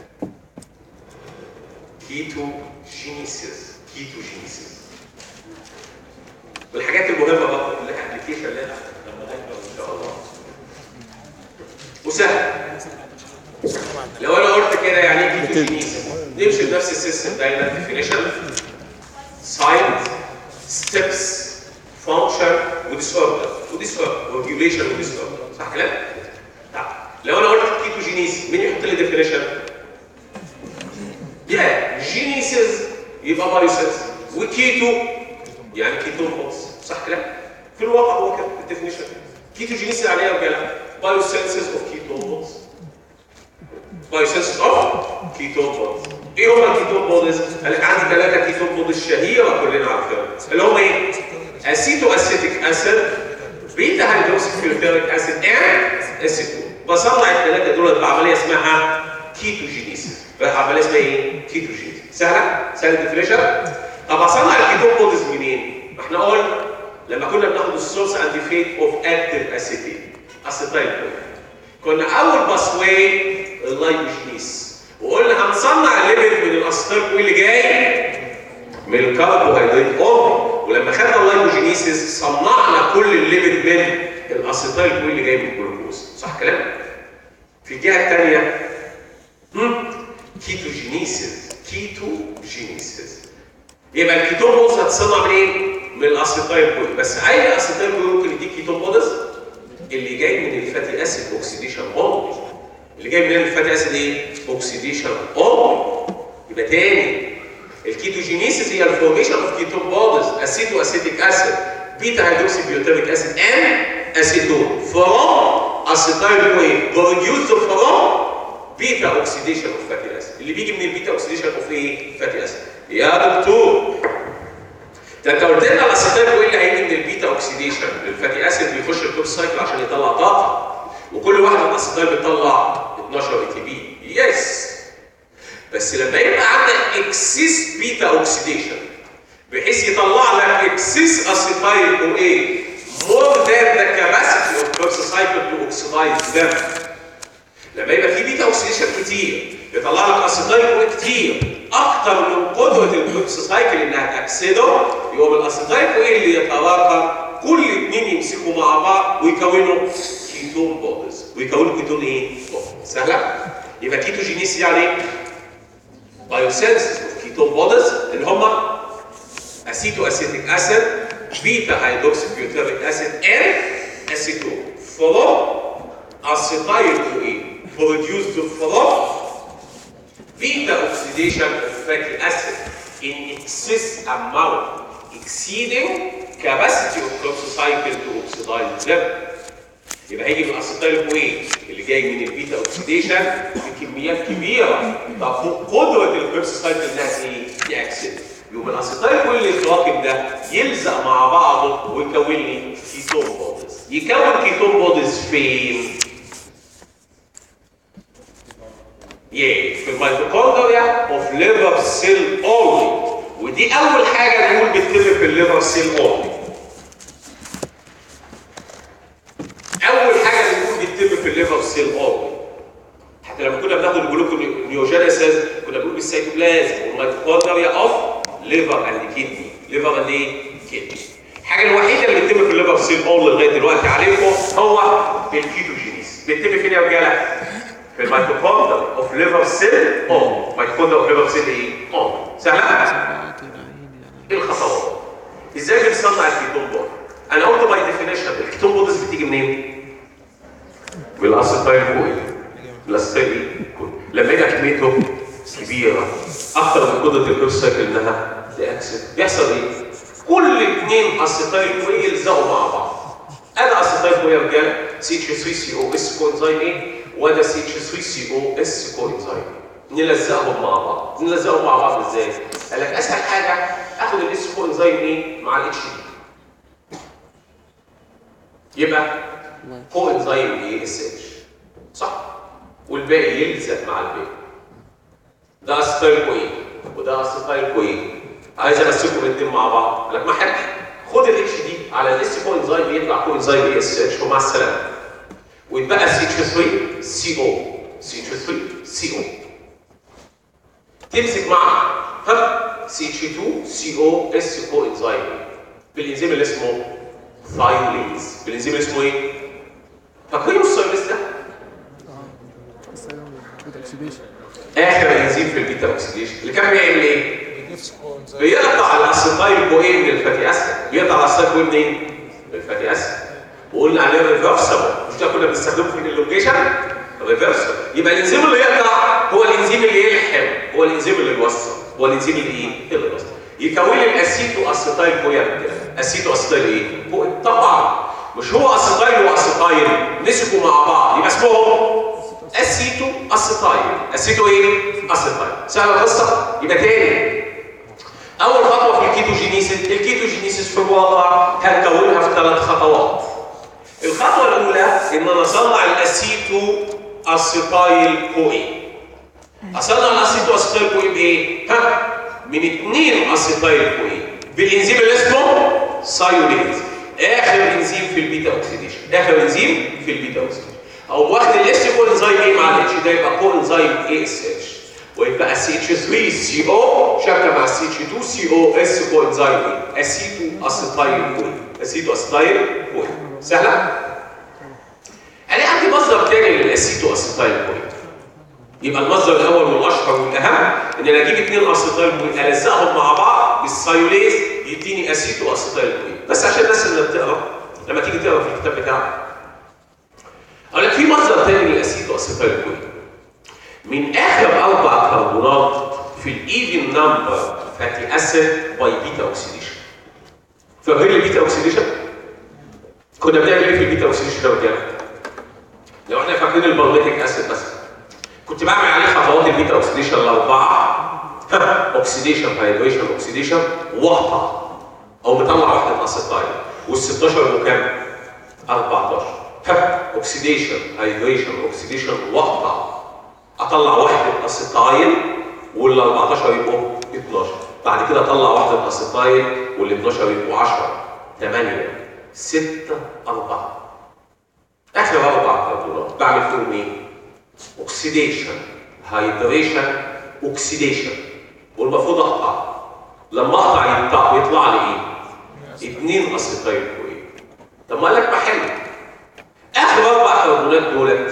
كيتوجينيسيس كيتوجينيسيس والحاجات المهمه بقى اللي هي ابلكيشن اللي لما نكبر ان شاء الله وسهل لو انا قلت كده يعني ايه كيتوجينيسيس نمشي بنفس السيستم دايما ديفينيشن ساينس ستيبس فانكشن وديسوردر وديسوردر وريجوليشن وديسوردر صح كده؟ طيب لو انا قلت كيتوجينيسيس مين يحط لي ديفينيشن؟ يا جينيسيس يبقى بايوسيس وكيتو يعني كيتون بوكس صح كده؟ في الواقع هو كده الديفينيشن كيتوجينيسيس يعني ايه يا رجاله؟ بايوسينسز اوف كيتون بوكس بايوسينسز اوف كيتون بوكس ايه هم الكيتون بودز؟ قال لك عندي ثلاثه كيتون بودز شهيره كلنا عارفينها اللي هم ايه؟ اسيتو اسيتيك اسيد بيتا هيدروكسي فيوتيريك اسيد اند اسيتون بصنع الثلاثه دول بعمليه اسمها كيتوجينيسيس عمليه اسمها ايه؟ كيتوجينيسيس سهله؟ سهله الديفينيشن؟ طب اصنع الكيتون بودز منين؟ ما احنا قلنا لما كنا بناخد السورس اند فيت اوف اكتيف اسيتيل اسيتايل كنا اول باسواي اللايبوجينيس وقلنا هنصنع الليبيد من الاسيتايل اللي جاي من الكربوهيدرات اونلي ولما خدنا اللايبوجينيسيس صنعنا كل الليبيد من الاسيتايل اللي جاي من الجلوكوز صح كلام؟ في الجهه الثانيه كيتوجينيسيس كيتوجينيسيس يبقى الكيتون بودز هتصنع منين؟ من الاسيتايل كوي بس اي اسيتايل كوي ممكن يديك كيتون بودز اللي جاي من الفاتي اسيد اوكسيديشن اونلي اللي جاي من الفاتي اسيد ايه؟ اوكسيديشن اونلي يبقى تاني الكيتوجينيسيس هي الفورميشن اوف كيتون بودز اسيتو اسيتيك اسيد بيتا هيدروكسي بيوتيريك اسيد ان اسيتون فروم اسيتايل كوي بروديوسد فروم بيتا اوكسيديشن اوف فاتي اسيد اللي بيجي من البيتا اوكسيديشن اوف ايه؟ فاتي اسيد يا دكتور ده انت قلت لنا الاسيتايل كوي اللي هيجي من البيتا اوكسيديشن الفاتي اسيد بيخش الكروب سايكل عشان يطلع طاقه وكل واحد من الاسيتايل بيطلع 12 اي تي بي يس بس لما يبقى عندك اكسس بيتا اوكسيديشن بحيث يطلع لك اكسس اسيتايل او ايه مور ذان ذا كاباسيتي اوف كروب سايكل تو اوكسيدايز ذم لما يبقى في بيتا اوكسيديشن كتير يطلع لك اسيتايل كوي كتير اكتر من قدره الكروب سايكل انها تاكسده يقوم الاسيتايل كوي اللي يتراكم كل اثنين يمسكوا مع بعض ويكونوا كيتون بودز ويكونوا كيتون ايه؟ بودز سهله؟ يبقى كيتوجينيس يعني ايه؟ بايوسينسز اوف كيتون بودز اللي هم اسيتو اسيتيك اسيد بيتا هيدروكسي بيوتيريك اسيد ان اسيتون فروم اسيتايل كوي produced from beta oxidation of fatty acid in excess amount exceeding capacity of Krebs cycle to oxidize them. يبقى هيجي من الاسيتايل كوين اللي جاي من البيتا اوكسيديشن بكميات كبيره تفوق قدره الكريبس سايكل انها ايه؟ تاكسد. يبقى الاسيتايل كوين اللي يتراكم ده يلزق مع بعضه ويكون لي كيتون بودز. يكون كيتون بودز فين؟ yeah, في الميتوكوندريا اوف ليفر سيل اونلي ودي اول حاجه نقول بتتم في الليفر سيل اونلي اول حاجه نقول بتتم في الليفر سيل اونلي حتى لما كنا بناخد الجلوكونيوجينيسيس كنا بنقول السيتوبلازم والميتوكوندريا اوف ليفر اند كيدني ليفر اند ايه؟ كيدني الحاجه الوحيده اللي بتتم في الليفر سيل اونلي لغايه دلوقتي عليكم هو الكيتوجينيس بتتم فين يا رجاله؟ في الميتوكوندريا اوف ليفر سيل اون ميتوكوندريا اوف ليفر سيل ايه؟ اون سهله؟ ايه الخطوات؟ ازاي بنصنع الكيتون بود؟ انا قلت باي ديفينيشن الكيتون بودز بتيجي منين؟ من الاسيتايل كوي الاسيتايل كوي لما يبقى كميته كبيره اكتر من قدره الكيرف سايكل انها تاكسد بيحصل ايه؟ كل اثنين اسيتايل كوي يلزقوا مع بعض انا اسيتايل كوي يا رجاله سي اتش 3 سي او اس كوانزايم ايه؟ وده سي اتش 3 سي او اس كوانزايم نلزقهم مع بعض نلزقهم مع بعض ازاي؟ قال لك اسهل حاجه اخد الاس كوانزايم ايه؟ مع الاتش دي يبقى كو انزيم ايه اس اتش صح والباقي يلزق مع الباقي ده اسيتايل كوين وده اسيتايل كوين عايز امسكهم الاثنين مع بعض قال لك ما حدش خد الاتش دي على الاس كو انزيم يطلع كو انزيم اي اس اتش ومع السلامه ويتبقى سي اتش 3 سي او سي اتش 3 سي او تمسك مع ها سي اتش 2 سي او اس كو انزيم بالانزيم اللي اسمه ثايوليز بالانزيم اللي اسمه ايه؟ فاكرين الثايوليز ده؟ اخر انزيم في البيتا اوكسيديشن اللي كان بيعمل ايه؟ نفس كون بيقطع الاسيتايل كوين من الفاتي اسيد بيقطع الاسيتايل كوين منين؟ من الفاتي اسيد وقلنا عليه ريفرسبل مش ده كنا بنستخدمه في الالونجيشن ريفرسبل يبقى الانزيم اللي يقطع هو الانزيم اللي يلحم هو الانزيم اللي يوصل هو الانزيم اللي ايه؟ اللي يوصل يكون لي الاسيتو اسيتايل كوين اسيتو اسيتايل ايه؟ كوين طبعا مش هو اسيتايل واسيتايل مسكوا مع بعض يبقى اسمهم اسيتو اسيتايل اسيتو ايه؟ اسيتايل سهله القصه؟ يبقى تاني اول خطوه في الكيتوجينيسيس الكيتوجينيسيس في الواقع هنكونها في ثلاث خطوات الخطوه الاولى ان انا اصنع الاسيتو اسيتايل كوين اصنع الاسيتو اسيتايل كوين بايه ها من اثنين اسيتايل كوين بالانزيم اللي اسمه سايوليز اخر انزيم في البيتا اوكسيديشن اخر انزيم في البيتا اوكسيديشن او واخد الاس كو انزيم ايه مع الاتش ده يبقى كو انزيم اي اس اتش ويبقى سي اتش 3 سي او شابكه مع سي اتش 2 سي او اس كو انزيم ايه اسيتو اسيتايل كوين اسيتو اسيتايل كوين سهله انا عندي مصدر تاني للاسيتو اسيتايل كوين يبقى المصدر الاول والاشهر والاهم ان انا اجيب اثنين اسيتايل كوين الزقهم مع بعض بالسايوليز يديني اسيتو اسيتايل كوين بس عشان الناس اللي بتقرا لما تيجي تقرا في الكتاب بتاعك اقول لك في مصدر تاني للاسيتو اسيتايل كوين من اخر اربع كربونات في الايفن نمبر فاتي اسيد باي بيتا اوكسيديشن فاكرين البيتا اوكسيديشن؟ كنا بنعمل ايه في البيتا اوكسيديشن ده قدامك؟ لو احنا فاكرين البارليتيك اسيد مثلا كنت بعمل عليه خطوات البيتا اوكسيديشن الاربعه اوكسيديشن هايدريشن اوكسيديشن واقطع او بطلع واحده اسيتايل وال 16 مكان 14 اوكسيديشن هايدريشن اوكسيديشن واقطع اطلع واحده اسيتايل وال 14 يبقوا 12 بعد كده اطلع واحده اسيتايل وال 12 يبقوا 10 8 6 4 اخر اربع كربونات بعمل فيهم ايه؟ اوكسيديشن هايدريشن اوكسيديشن والمفروض اقطع لما اقطع يطلع يطلع لي ايه؟ اثنين اسيتايل كوين طب ما قال لك بحل اخر اربع كربونات دولت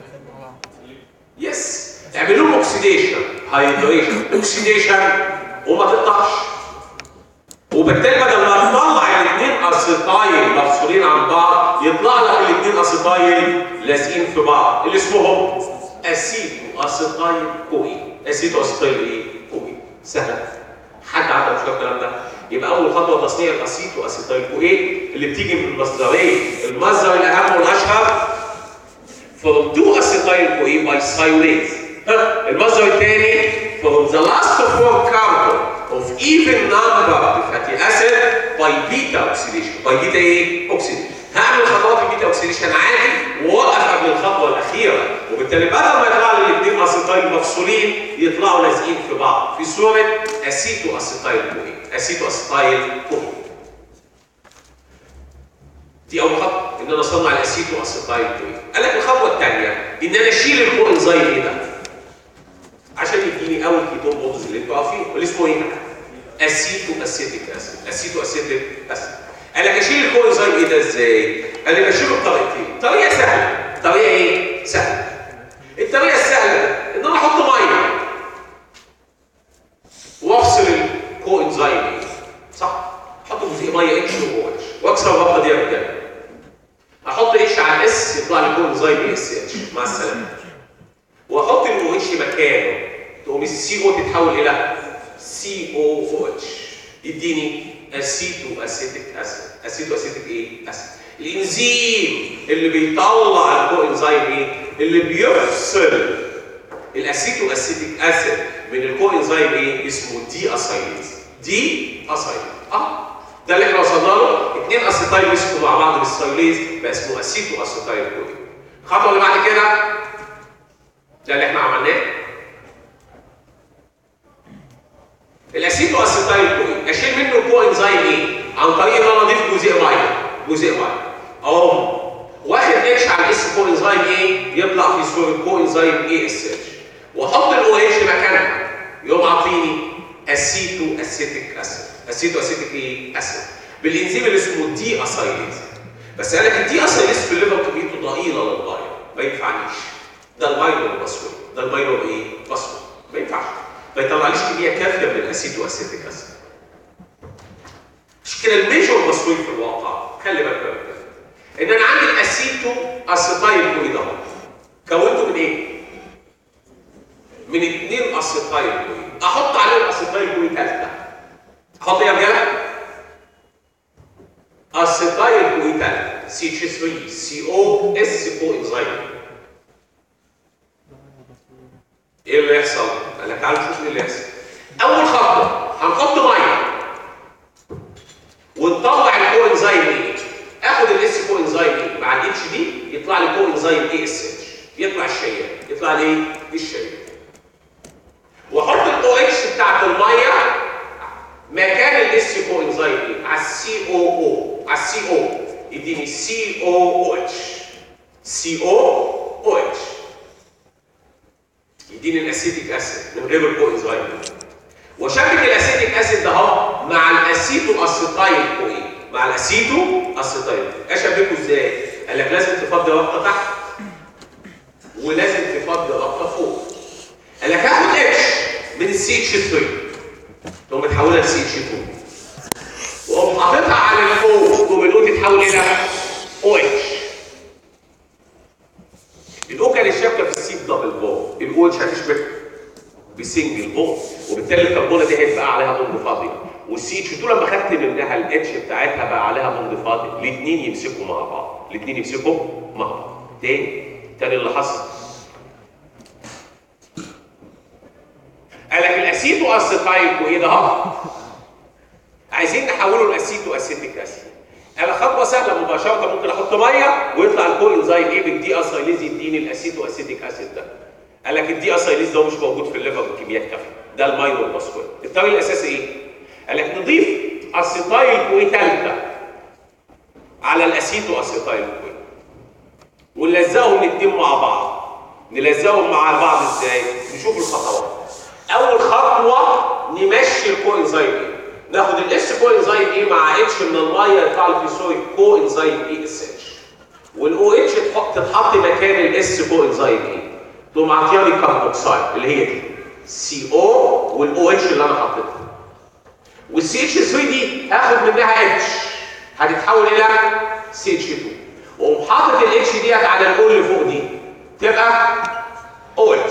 يس اعمل لهم اوكسيديشن هايدريشن اوكسيديشن وما تقطعش وبالتالي بدل ما تطلع الاثنين اسيتايل مفصولين عن بعض يطلع لك الاثنين اسيتايل لازقين في بعض اللي اسمهم اسيتو اسيتايل كوين اسيتو اسيتايل ايه؟ كوين سهله حد عنده مشكله الكلام ده يبقى اول خطوه تصنيع الاسيتو اسيتايل كوين اللي بتيجي من مصدرين المصدر الاهم والاشهر from two acetyl CoA by siolase. ها، المصدر الثاني from the last four carbon of even number fatty acid by beta oxidation. by beta ايه؟ oxidation. هعمل خطوات البيتا اوكسيديشن عادي واوقف قبل الخطوه الاخيره وبالتالي بدل ما يطلع لي الاثنين اسيتايل مفصولين يطلعوا لازقين في بعض في صوره اسيتو اسيتايل كوين اسيتو اسيتايل كوين دي اول خطوه ان انا اصنع الاسيتو اسيتايل كوين قال لك الخطوه الثانيه ان انا اشيل الكو انزيم ايه ده عشان يديني اول كيتون بوندز اللي انتوا عارفينه اللي اسمه ايه اسيتو اسيتيك اسيد اسيتو اسيتيك اسيد قال لك اشيل الكو انزيم ايه ده ازاي قال لي بشيله بطريقتين طريقه سهله طريقه ايه سهله الطريقه السهله ان انا احط ميه وافصل الكو انزيم ايه صح احط جزء ميه اتش و اتش واكسر الرابطه دي يا رجاله احط اتش على الاس يطلع لي كو انزيم اس اتش مع السلامه واحط الاو اتش مكانه تقوم السي او تتحول الى سي او او اتش يديني اسيتو اسيتيك اسيد اسيتو اسيتيك ايه اسيد الانزيم اللي بيطلع الكو انزيم ايه اللي بيفصل الاسيتو اسيتيك اسيد من الكو انزيم ايه اسمه دي اسايليز دي اسايليز اه ده اللي احنا وصلنا له اثنين اسيتايل مسكوا مع بعض بالسايليز بقى اسمه اسيتو اسيتايل كوين الخطوه اللي بعد كده ده اللي احنا عملناه الاسيتو اسيتايل كوين اشيل منه الكو انزيم ايه عن طريق ان انا اضيف جزيء ميه جزيء ميه اهو واخد اتش على الاس كو انزيم ايه يطلع في صوره كو انزيم اي اس اتش واحط الاو اتش مكانها يقوم عاطيني اسيتو اسيتيك اسيد اسيتو اسيتيك ايه اسيد بالانزيم اللي اسمه دي اسايليز بس قال لك الدي اسايليز في الليفر كميته ضئيله للغايه ما ينفعنيش ده الماينور باسورد ده الماينور ايه؟ باسوي ما ينفعش ما يطلعليش كميه كافيه من الاسيتو اسيتيك اسيد مش كده الميجور باسوي في الواقع خلي بالك من كده. ان انا عندي الاسيتو اسيتايل كوي ده كونته من ايه؟ من اثنين اسيتايل كوي احط عليهم اسيتايل كوي ثالثه احط ايه يا رجاله؟ اسيتايل كوي ثالثه سي اتش 3 سي او اس كو انزيم ايه اللي يحصل؟ قال لك تعالوا نشوف ايه اللي يحصل اول خطوه هنحط ميه ونطلع الكو انزيم ايه اخد الاس كو انزيم ايه مع الاتش دي يطلع لي كو انزيم اي اس اتش يطلع الشيء يطلع لي ايه الشيء واحط الاو اتش بتاعت الميه مكان الاس كو انزيم ايه على السي او او على السي او يديني سي او او اتش سي او او اتش يديني الاسيتيك اسيد من غير الكو انزيم وشبك الاسيتيك اسيد ده اهو مع الاسيتو اسيتايل كو ايه مع الاسيتو اسيتايل اشبكه ازاي قال لك لازم تفضي رابطه تحت ولازم تفضي رابطه فوق قال لك هاخد اتش من السي اتش 3 تقوم متحولها لسي اتش 2 واقوم حاططها على الفوق تقوم الاو تتحول الى او اتش الاو كان الشبكه في السي دبل بون الاو اتش هتشبك بسنجل بون وبالتالي الكربونه دي هيبقى عليها بوند فاضي والسي اتش 2 لما خدت منها الاتش بتاعتها بقى عليها بوند فاضي الاثنين يمسكوا مع بعض الاثنين يمسكوا مع بعض تاني تاني اللي حصل قال لك الاسيتو اسيتايل وايه ده اهو عايزين نحوله لاسيتو اسيتيك اسيد انا خطوه سهله مباشره ممكن احط ميه ويطلع الكو انزيم ايه بالدي اسايليز يديني الاسيتو اسيتيك اسيد ده قال لك الدي اسايليز ده مش موجود في الليفر بكميات كافيه ده الماينور باسوي الطريق الاساسي ايه قال لك نضيف اسيتايل كوي ثالثه على الاسيتو اسيتايل كوي ونلزقهم الاثنين مع بعض نلزقهم مع بعض ازاي نشوف الخطوات اول خطوه نمشي الكو انزيم ايه ناخد الاس كو انزيم ايه مع اتش من الميه يطلع لي في سوي كو انزيم اي اس اتش والاو اتش تتحط مكان الاس كو انزيم ايه تقوم عاطياني كاربوكسايد اللي هي دي سي او والاو اتش اللي انا حطيتها والسي اتش 3 دي هاخد منها اتش هتتحول الى سي اتش 2 واقوم حاطط الاتش ديت على الاو اللي فوق دي تبقى او اتش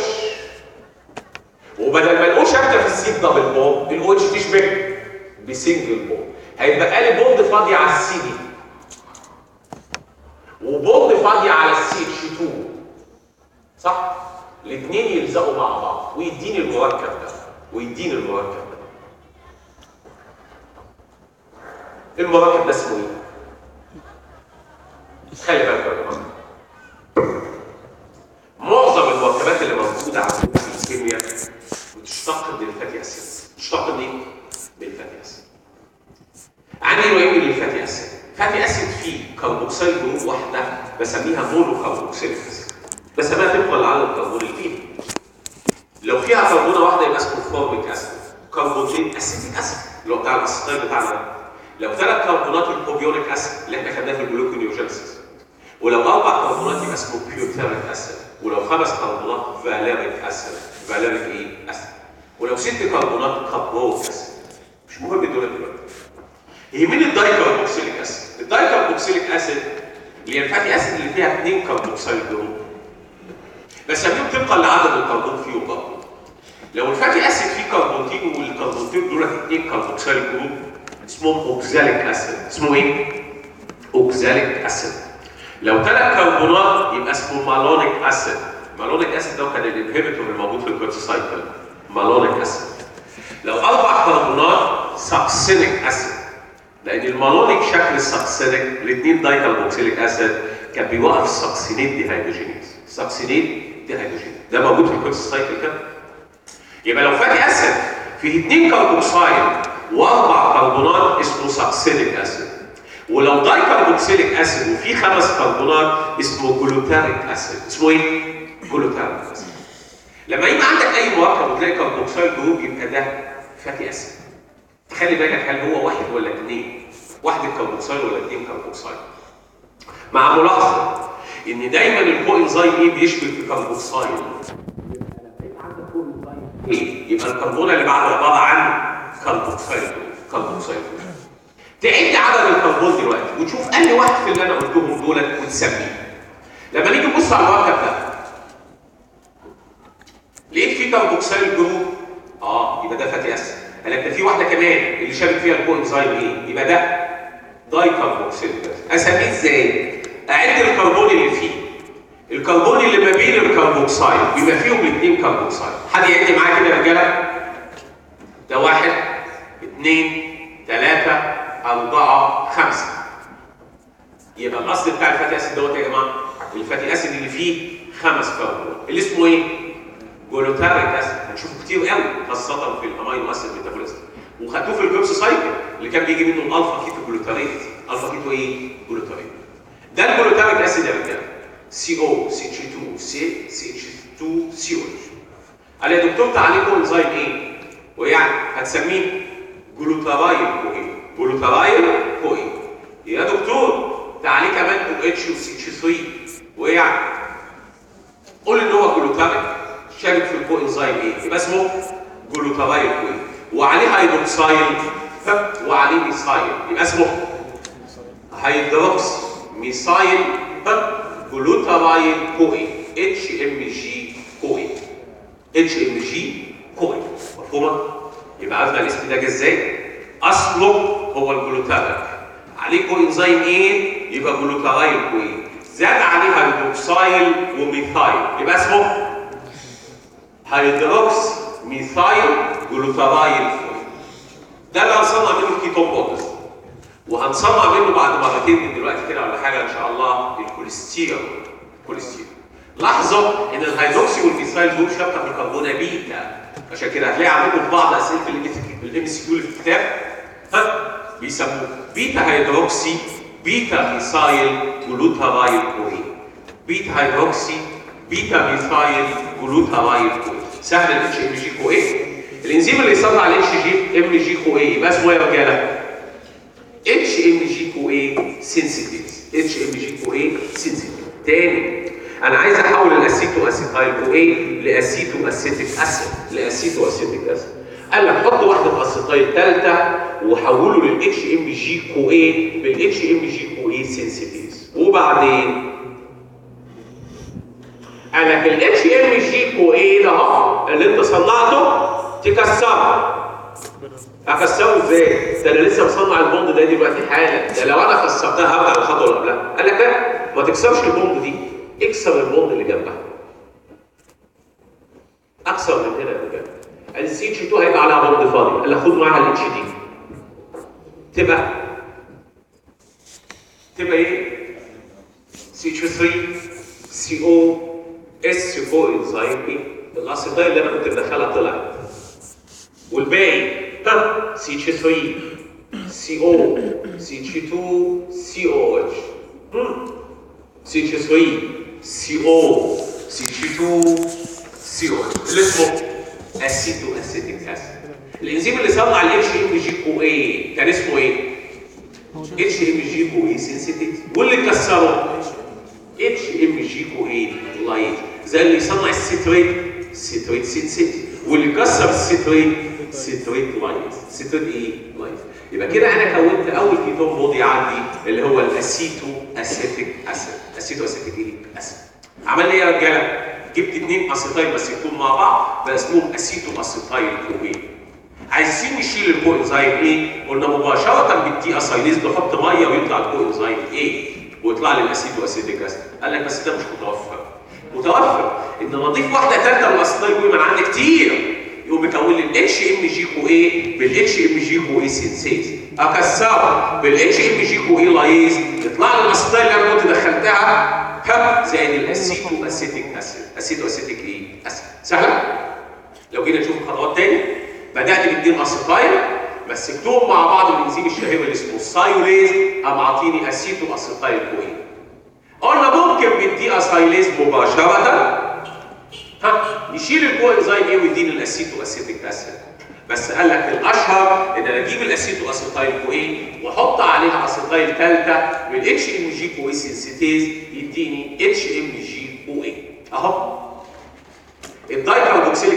وبدل ما الاو شابكه في السي دبل بوند الاو اتش تشبك بسنجل بوند هيتبقى لي بوند فاضيه على السي دي وبوند فاضيه على السي اتش 2 صح؟ الاثنين يلزقوا مع بعض ويديني المركب ده ويديني المركب ده المركب ده اسمه ايه؟ خلي بالك يا جماعه معظم المركبات اللي موجوده عندنا في الكيمياء بتشتق من الفاتي اسيد بتشتق من ايه؟ من الفاتي اسيد عندي نوعين من الفاتي اسيد فاتي اسيد فيه كربوكسيل جروب واحده بسميها مونو كربوكسيليك اسيد بسميها طبقا لعدد الكربون اللي فيها لو فيها كربونه واحده يبقى اسمه فورميك اسيد كربونتين اسيتيك اسيد اللي هو بتاع الاسيتايل بتاعنا ده. لو ثلاث كربونات البروبيونيك اسيد اللي احنا خدناه في الجلوكونيوجينيسيس ولو اربع كربونات يبقى اسمه بيوتيريك اسيد ولو خمس كربونات فاليريك اسيد فاليريك ايه اسيد ولو ست كربونات كربوك اسيد مش مهم دول دلوقتي يهمني الدايكربوكسيليك اسيد الدايكربوكسيليك اسيد اللي هي الفاتي اسيد اللي فيها اثنين كربوكسيل جروب بسميهم طبقا لعدد الكربون فيه برضه لو الفاتي اسيد فيه كربونتين والكربونتين دول اثنين كربوكسيل جروب اسمهم اوكزاليك اسيد اسمه ايه؟ اوكزاليك اسيد لو ثلاث كربونات يبقى اسمه مالونيك اسيد مالونيك اسيد ده كان الانهبيتور الموجود في الكورتيسايكل مالونيك اسيد لو اربع كربونات ساكسينيك اسيد لان المالونيك شكل الساكسينيك الاثنين دايكربوكسيليك اسيد كان بيوقف الساكسينيت دي هيدروجينيز ساكسينيت دي هيدروجين ده موجود في الكورتيسايكل كده يبقى لو فاتي اسيد فيه اثنين كربوكسايل واربع كربونات اسمه ساكسينيك اسيد ولو داي كربوكسيليك اسيد وفي خمس كربونات اسمه جلوتاريك اسيد اسمه ايه؟ جلوتاريك اسيد لما يبقى عندك اي مركب وتلاقي كربوكسيل جروب يبقى ده فاتي اسيد خلي بالك هل هو واحد ولا اثنين؟ واحد كربوكسيل ولا اثنين كربوكسيل مع ملاحظه ان دايما الكو انزيم ايه بيشبك في كربوكسيل ايه يبقى الكربونه اللي بعده عباره عن كربوكسيل جروب كربوكسيل جروب تعد عدد الكربون دلوقتي وتشوف انهي واحد في اللي انا قلتهم دولت وتسميه لما نيجي نبص على المركب ده لقيت فيه كربوكسيل جروب اه يبقى ده فاتي اسيد قال لك ده في واحده كمان اللي شابك فيها الكوانزيم ايه يبقى ده داي كربوكسيل اسميه ازاي اعد الكربون اللي فيه الكربون اللي ما بين الكربوكسيل بيبقى فيهم الاثنين كربوكسيل حد يعد معايا كده يا رجاله ده واحد اثنين ثلاثة أربعة خمسة يبقى الأصل بتاع الفاتي أسيد دوت يا جماعة الفاتي أسيد اللي فيه خمس كربون اللي اسمه إيه؟ جلوتاريك أسيد هنشوفه كتير قوي خاصة في الأمينو أسيد ميتابوليزم وخدوه في الجروبس سايكل اللي كان بيجي منه الألفا كيتو جلوتاريت ألفا كيتو إيه؟ جلوتاريت ده الجلوتاريك أسيد يا رجالة سي او سي اتش 2 سي سي اتش 2 سي او اتش قال يا دكتور تعالى انزيم ايه؟ ويعني هتسميه جلوتارايل كوين جلوتارايل كوين يا دكتور تعالى كمان او اتش وسي اتش 3 ويعني قول ان هو جلوتاميك شارك في الكو انزيم ايه؟ يبقى اسمه جلوتارايل كوين وعليه هيدروكسايل وعليه ميثايل يبقى اسمه هيدروكس ميثايل جلوتارايل كوين اتش ام جي كوين اتش ام جي كوين مفهومه؟ يبقى عرفنا الاسم ده جه ازاي؟ اصله هو الجلوتاميك عليه كوينزيم ايه؟ يبقى جلوتارايل كوين زاد عليه هيدروكسايل وميثايل يبقى اسمه هيدروكس ميثايل جلوتارايل كوين ده اللي هنصنع منه الكيتون بودز وهنصنع منه بعد مرتين من دلوقتي كده ولا حاجه ان شاء الله الكوليسترول الكوليسترول لاحظوا ان الهيدروكسي والميثايل دول شبكه بالكربونه بيتا عشان كده هتلاقي عندكم في بعض اسئله الام اس كيو اللي في الكتاب ها بيسموه بيتا هيدروكسي بيتا ميثايل جلوتارايل كوين بيتا هيدروكسي بيتا ميثايل جلوتارايل كوين سهل الاتش ام جي كو ايه الانزيم اللي يصنع الاتش جي ام جي كو ايه يبقى اسمه ايه يا رجاله؟ اتش ام جي كو ايه سنسيتيف اتش ام جي كو ايه سنسيتيف تاني انا عايز احول الاسيتو اسيتايل كو ايه لاسيتو اسيتيك اسيد لاسيتو اسيتيك اسيد قال لك حط واحده اسيتايل ثالثه وحوله للاتش ام جي كو ايه بالاتش ام جي كو ايه سنسيتيف وبعدين قال لك الاتش ام جي كو ايه ده اهو اللي انت صنعته تكسره اكسره ازاي؟ ده انا لسه مصنع البوند ده دلوقتي حالا ده لو انا كسرتها هرجع للخطوه اللي قبلها قال لك لا ما تكسرش البوند دي اكسر البوند اللي جنبها اكثر من هنا اللي جنبها السي اتش 2 هيبقى عليها بوند فاضي قال لك خد معاها الاتش دي تبقى تبقى ايه؟ سي اتش 3 سي او اس فوق انزيم ايه؟ الاسيتايل اللي انا كنت مدخلها طلعت والباقي ها سي اتش 3 سي او سي اتش 2 سي او اتش سي اتش 3 سي او سي اتش 2 سي او اتش اللي اسمه اسيتو اسيتيك اسيد الانزيم اللي صنع الاتش ام جي كو اي كان اسمه ايه؟ اتش ام جي كو اي سنسيتيف واللي كسره اتش ام جي كو اي لايت زي اللي يصنع السيتريت سيتريت سنسيتيف واللي كسر السيتريت سيتريت لايت سيتريت ايه؟ لايت يبقى كده انا كونت اول كيتون بودي عندي اللي هو الاسيتو اسيتيك اسيد اسيتو اسيتيك ايه؟ اسيد عمل ايه يا رجاله؟ جبت اثنين اسيتايل مسكتهم مع بعض بقى اسمهم اسيتو اسيتايل كوين عايزين نشيل الكو انزيم ايه؟ قلنا مباشره بالدي اسايليز نحط ميه ويطلع الكو انزيم ايه؟ ويطلع لي الاسيتو اسيتيك اسيد قال لك بس ده مش متوفر متوفر ان انا اضيف واحده ثالثه من الاسيتايل كوين من عندي كتير يقوم يكون لي الاتش ام جي كو ايه بالاتش ام جي كو ايه سينسيز اكسره بالاتش ام جي كو ايه لايز يطلع لي الاسيتايل اللي انا كنت دخلتها هب زائد الاسيتو اسيتيك اسيد اسيتو اسيتيك ايه اسيد سهله لو جينا نشوف خطوات تاني بدات باثنين اسيتايل مسكتهم مع بعض الانزيم الشهير اللي اسمه السايوليز قام عاطيني اسيتو اسيتايل كوين قلنا ممكن بالدي اسايليز مباشره ها نشيل الكو انزيم ايه ويديني الاسيتو اسيتيك اسيد بس قال لك الاشهر ان انا اجيب الاسيتو اسيتايل كو ايه واحط عليها اسيتايل ثالثه من اتش ام جي كو اي سنسيتيز يديني اتش ام جي كو اي اهو الدايكاربوكسيليك اسيد اللي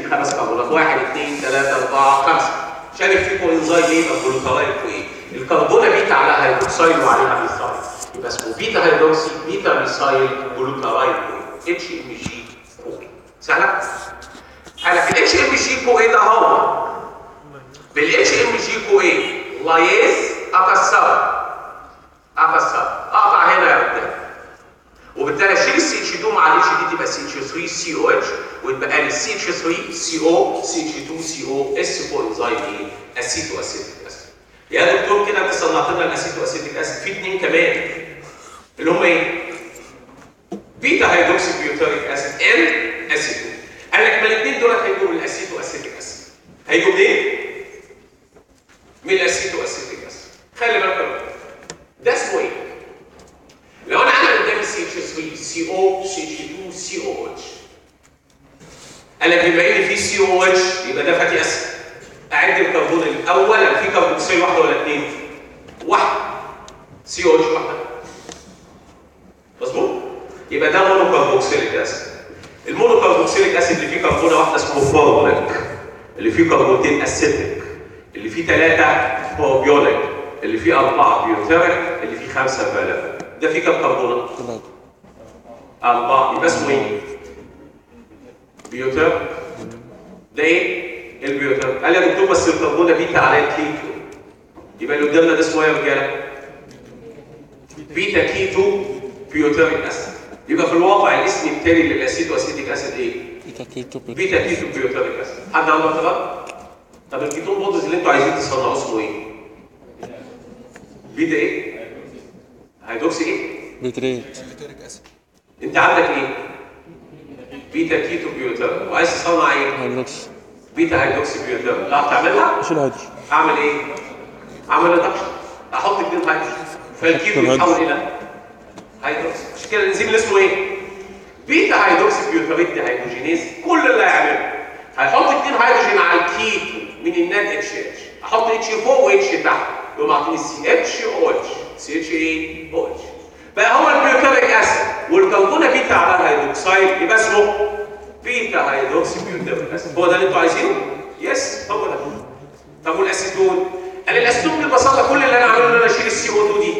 فيه خمس كربونات واحد اثنين ثلاثه اربعه خمسه شارك فيه كوانزايم ايه يبقى جلوتارايد وايه الكربونه بيتا عليها هيدروكسيل وعليها ميثايل يبقى اسمه بيتا هيدروكسي بيتا ميثايل جلوتارايد اتش ام جي كو سهله؟ قال الاتش ام جي كو ايه ده هو بالاتش ام جي كو ايه لايز اكسر اكسر اقطع هنا يا رجاله وبالتالي اشيل السي اتش 2 مع الاتش دي تبقى سي اتش 3 سي او اتش ويتبقى لي السي اتش 3 سي او سي اتش 2 سي او اس 4 انزيم ايه اسيتو اسيتيك اسيد يا دكتور كده انت صنعت لنا الاسيتو اسيتيك اسيد في اثنين كمان اللي هم ايه؟ بيتا هيدروكسي بيوتريك اسيد ان اسيتو قال لك ما الاثنين دول هيجوا من الاسيتو اسيتيك اسيد هيجوا منين؟ من الاسيتو اسيتيك اسيد خلي بالك بقى. ده اسمه ايه؟ لو انا عندي قدامي سي اتش 3 سي او سي اتش 2 سي او اتش قال لك بما ان في سي او اتش يبقى ده فاتي اسيد اعد الكربون الاول في كربوكسيل واحده ولا اثنين؟ واحده سي او اتش واحده مظبوط؟ يبقى ده مونو كربوكسيليك اسيد المونو كربوكسيليك اسيد اللي فيه كربونه واحده اسمه فورميك اللي فيه كربونتين اسيتيك اللي فيه ثلاثه بروبيونيك اللي فيه اربعه بيوتيريك اللي فيه خمسه فالافيك ده فيه كم كربونه؟ ثلاثة أربعة يبقى اسمه إيه؟ بيوتر ده إيه؟ البيوتر قال لي يا دكتور بس الكربونة بيتا على الكيتو يبقى اللي قدامنا ده اسمه إيه يا رجالة؟ بيتا كيتو بيوتريك أسيد يبقى في الواقع الاسم التالي للأسيد وأسيتيك أسيد إيه؟ بيتا كيتو بيتا بيتا كيتو بيوتريك أسيد حد عنده اعتراض؟ طب الكيتون بودز اللي أنتوا عايزين تصنعوه اسمه إيه؟ بيتا إيه؟ هيدروكسي إيه؟ بيتريت انت عندك ايه؟ بيتا كيتو بيوتر وعايز تصنع ايه؟ هيدروكس بيتا هيدروكسي بيوتر تعرف تعملها؟ شيل هيدروجين اعمل ايه؟ اعمل ريدكشن احط اثنين هيدروجين فالكيتو تمام. يتحول الى هيدروكسي عشان كده الانزيم اللي اسمه ايه؟ بيتا هيدروكسي بيوتريت دي هيدروجينيز كل اللي هيعمله هيحط اثنين هيدروجين على الكيتو من الناد اتش اتش احط اتش فوق واتش تحت يقوم عاطيني سي اتش او اتش سي اتش ايه؟ او اتش بقى هو البيوتريك اسيد والكربونه بيتا على هيدروكسيد يبقى اسمه بيتا هيدروكسي بيوتريك اسيد هو ده اللي انتوا عايزينه؟ يس هو ده طب والاسيتون؟ قال الاسيتون ببساطه كل اللي انا عامله ان انا اشيل السي او 2 دي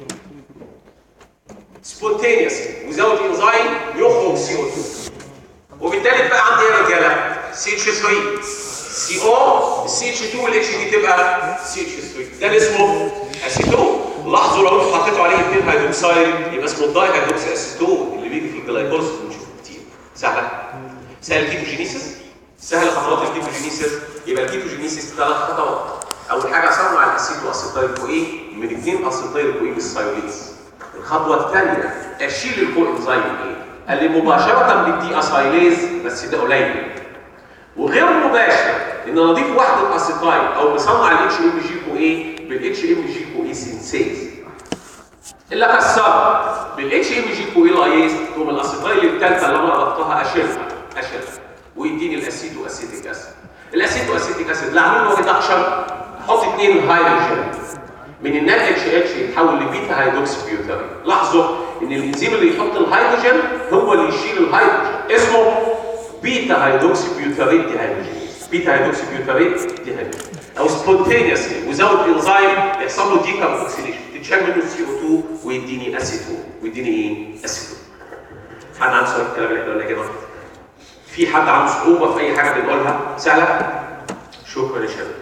سبونتينيوسلي وزود انزيم يخرج سي او 2 وبالتالي بقى عندي ايه يا رجاله؟ سي اتش 3 سي او السي اتش 2 والاتش دي تبقى سي اتش 3 ده اللي اسمه اسيتون لاحظوا لو انتوا حطيتوا عليه اثنين هيدروكسيد يبقى اسمه الداي هيدروكسي اسيتون اللي بيجي في الجلايكوز بنشوفه كتير سهله سهل الكيتوجينيسيس سهل خطوات الكيتوجينيسيس يبقى الكيتوجينيسيس ثلاث خطوات اول حاجه اصنع الاسيد واسيتايل كويه من اثنين اسيتايل كويه بالسايوليز الخطوه الثانيه اشيل الكو انزيم ايه قال لي مباشره بالدي اسايليز بس ده قليل وغير مباشر ان انا اضيف وحده اسيتايل او بصنع الاتش ام جي كو ايه بالاتش ام جي كو اي سينسيز اللي كسرها بالاتش ام جي كو اي لايز تقوم الاسيتايل الثالثه اللي انا ربطتها اشيلها اشيلها ويديني الاسيتو اسيتيك اسيد الاسيتو اسيتيك اسيد اللي عامل له ريدكشن احط اثنين هيدروجين من النات اتش اتش يتحول لبيتا هيدروكسي بيوتري لاحظوا ان الانزيم اللي يحط الهيدروجين هو اللي يشيل الهيدروجين اسمه بيتا هيدروكسي بيوتريت دي هيدروجين بيتا هيدروكسي بيوتريت دي هيدروجين او سبونتينيوسلي وزود انزيم يحصل له دي كاربوكسيليشن تتشال منه السي او 2 ويديني اسيتون ويديني ايه؟ اسيتون حد عنده سؤال في الكلام اللي احنا قلناه كده؟ في حد عنده صعوبه في اي حاجه بنقولها؟ سهله؟ شكرا يا شباب